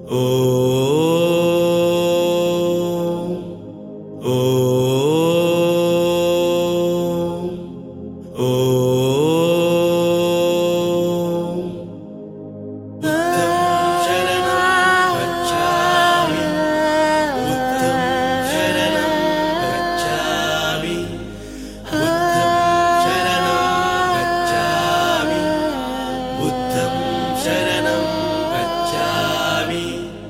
ఓ ఓ ఓ శరణం గచ్ఛామి బుద్ధం శరణం గచ్ఛామి బుద్ధం శరణం గచ్ఛామి బుద్ధం శరణం గచ్ఛామి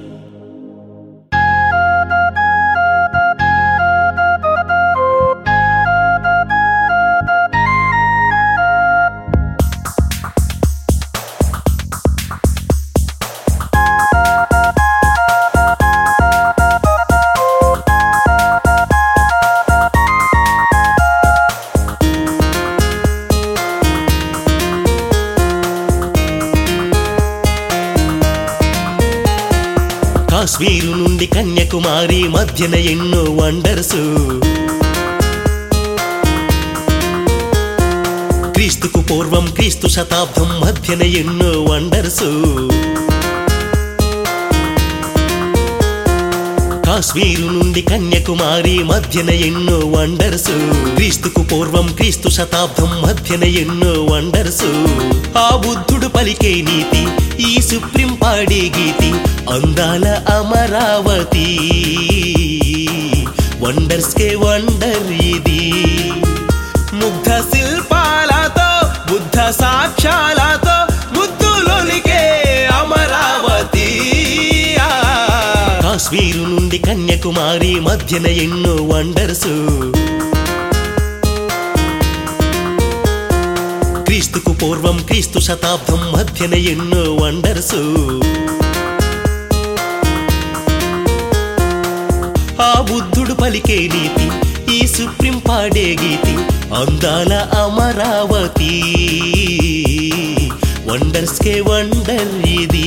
కాశ్మీరు నుండి కన్యాకుమారి మధ్యన ఎన్నో వండర్స్ క్రీస్తుకు పూర్వం క్రీస్తు శతాబ్దం మధ్యన ఎన్నో వండర్స్ కాశ్మీరు నుండి కన్యాకుమారి మధ్యన ఎన్నో వండర్స్ క్రీస్తుకు పూర్వం క్రీస్తు శతాబ్దం మధ్యన ఎన్నో వండర్స్ ఆ బుద్ధుడు పలికే నీతి ఈ సుప్రీం పాడే గీతి అందాల అమరావతి వండర్స్ కే వండర్ ఇది ముగ్ధ శిల్పాలతో బుద్ధ సాక్ష్యాలతో ముద్దులొలికే అమరావతి ఆ. కాశ్మీరు నుండి కన్యాకుమారి మధ్యన ఎన్నో వండర్స్ క్రీస్తుకు పూర్వం క్రీస్తు శతాబ్దం మధ్యన ఎన్నో వండర్స్ ఆ బుద్ధుడు పలికే నీతి ఈ సుప్రీం పాడే గీతి అందాల అమరావతి వండర్స్ కే వండర్ ఇది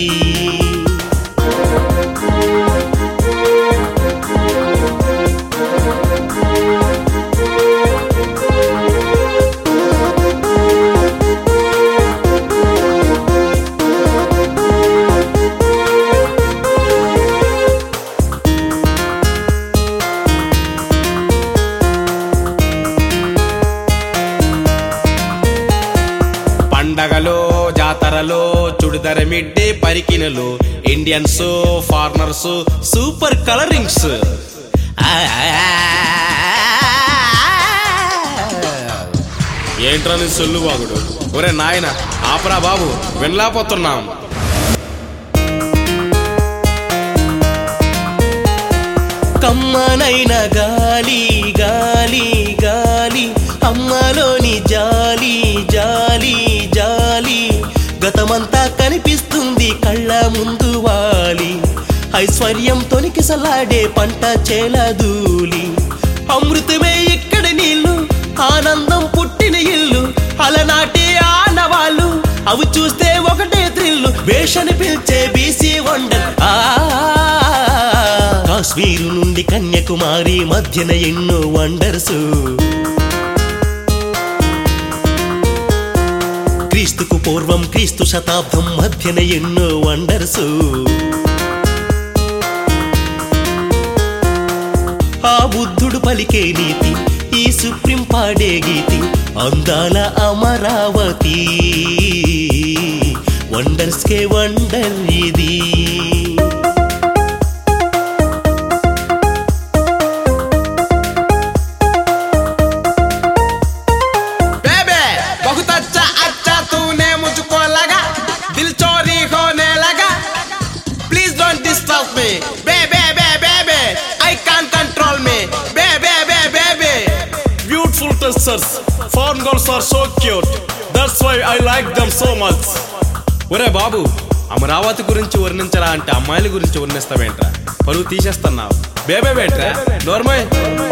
పండగలో జాతరలో చుడిదర మిడ్డే పరికినలు ఇండియన్స్ ఫారినర్స్ సూపర్ కలరింగ్స్ ఏంట్రా నీ సొల్లు బాగుడు ఒరే నాయన ఆపరా బాబు వినలేకపోతున్నాం కమ్మనైన గాలి గాలి గాలి అమ్మలోని జాలి జాలి జాలి గతమంతా కనిపిస్తుంది కళ్ళ ముందు వాలి ఐశ్వర్యం తొనికిసలాడే పంట చేలదూలి అమృతమే ఇక్కడ నీళ్ళు ఆనందం పుట్టిన ఇల్లు అలనాటి ఆనవాళ్ళు అవి చూస్తే ఒకటే త్రిల్లు వేషని పిలిచే బీసీ వండర్ ఆ కాశ్మీరు నుండి కన్యాకుమారి మధ్యన ఎన్నో వండర్స్ క్రీస్తుకు పూర్వం క్రీస్తు శతాబ్దం మధ్యన ఎన్నో వండర్స్ ఆ బుద్ధుడు పలికే నీతి ఈ సుప్రీం పాడే గీతి అందాల అమరావతి వండర్స్ కే వండర్ ఇది बेबे बहुत अच्छा अच्छा तूने मुझको लगा दिल चोरी होने लगा प्लीज डोंट डिस्टर्ब मी बेबे बेबे बे आई कांट कंट्रोल मी बेबे बेबे बे Beautiful testers. Foreign girls are so cute. That's why I like them so much. ఒరే బాబు అమరావతి గురించి వర్ణించరా అంటే అమ్మాయిల గురించి వర్ణిస్తావేంట్రా పరువు తీసేస్తున్నావు బేబే బేట్రా నోర్మయ్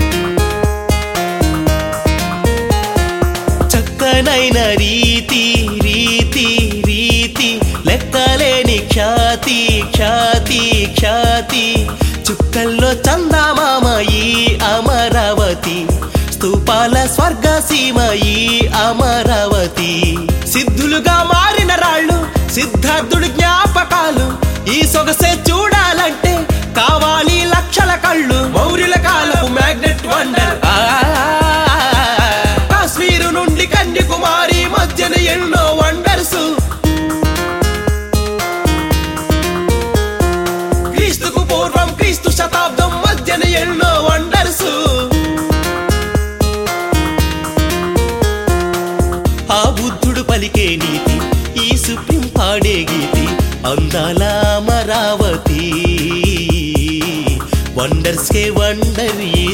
చక్కనైన రీతి రీతి రీతి లెక్కలేని ఖ్యాతి ఖ్యాతి ఖ్యాతి చుక్కల్లో చందమామ ఈ అమరావతి స్తూపాల స్వర్గసీమ ఈ అమరావతి సిద్ధులుగా మారిన రాళ్ళు సిద్ధార్థుడి జ్ఞాపకాలు ఈ సొగసే చూడాలంటే కావాలి లక్షల కళ్ళు మౌర్యుల కాలపు మ్యాగ్నెట్ వండర్ ఆ, కాశ్మీరు నుండి కన్యాకుమారి మధ్యన ఎన్నో వండర్స్ క్రీస్తుకు పూర్వం క్రీస్తు శతాబ్దం మధ్యన ఎన్నో వండర్స్ ఆ బుద్ధుడు పలికే నీతి ఈ సుప్రీం పాడే గీతి అందాల అమరావతి వండర్స్ కే వండర్ ఈ